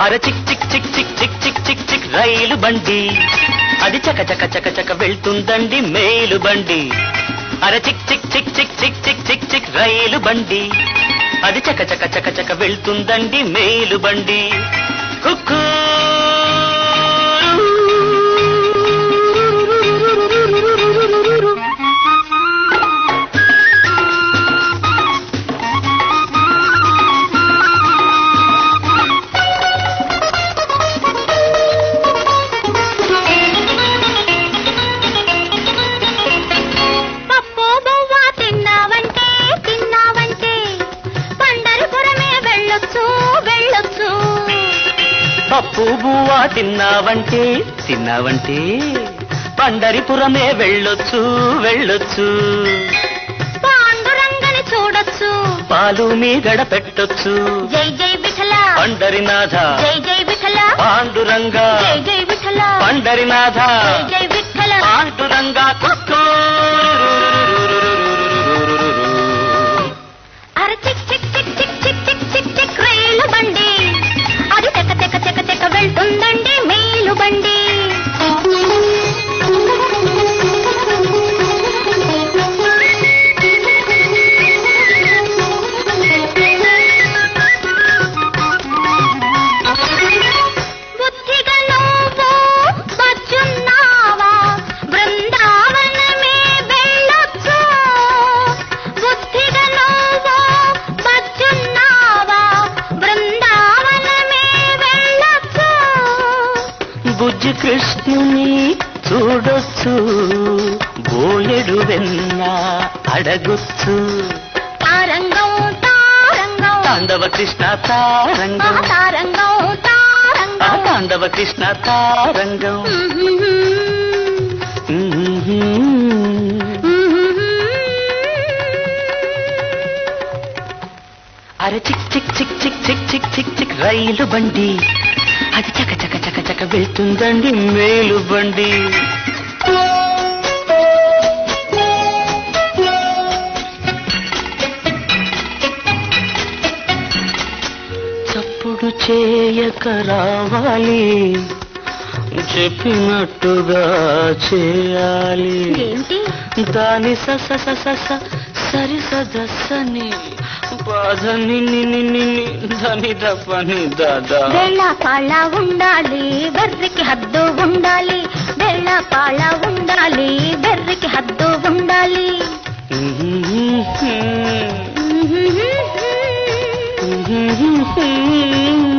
అర చిక్ చిక్ చిక్ చిక్ చిక్ చిక్ చిక్ చిక్ రైలు బండి అది చక చక చక చక వెళ్తుందండి మేలు బండి అర చిక్ చిక్ చిక్ చిక్ చిక్ చిక్ చిక్ చిక్ రైలు బండి అది చక చక చక చక వెళ్తుందండి మేలు బండి కుక్కూ పప్పు బువ్వ తిన్నావంటే తిన్నావంటే పండరిపురమే వెళ్ళొచ్చు వెళ్ళొచ్చు పప్పు బువ్వా తిన్నావంటే తిన్నావంటే పండరిపురమే వెళ్ళొచ్చు వెళ్ళొచ్చు పాండురంగని చూడొచ్చు పాలు మీగడ పెట్టొచ్చు జై జై విఠల పండరినాథ జై జై విఠల పాండురంగ జై జై విఠల పండరినాథ జై జై విఠల పాండురంగ కుక్కూ. అర చిక్ చిక్ చిక్ చిక్ చిక్ చిక్ చిక్ చిక్ రైలు బండి అది తెక తెక తెక తెక వెళ్తుందండి మేలు బండి బుద్ధిగా నువ్వు వచ్చున్నావా బృందావనమే వెళ్ళొచ్చు బుద్ధిగా నువ్వు వచ్చున్నావా బృందావనమే వెళ్ళొచ్చు బుజ్జి కృష్ణుని చూడొచ్చు బోలెడు వెన్న అడగొచ్చు తారంగం తారంగం తాండవ కృష్ణ తారంగం తారంగం ఆ తారంగం తాండవ కృష్ణ తారంగం అరే చిక్ చిక్ చిక్ చిక్ చిక్ చిక్ చిక్ చిక్ రైలు బండి అది చక చక చక చక వెళ్తుందండి మేలు బండి చప్పుడు చేయక రావాలి చెప్పినట్టుగా చేయాలి ఏంటి దాని సస సస స సరి సదస్సని బాధని నిని నిని ధని దపని దాదా వెళ్ళ పాళ ఉండాలి బెర్రికి హద్దు ఉండాలి వెళ్ళ పాళ ఉండాలి బెర్రికి హద్దు ఉండాలి Mm-hmm.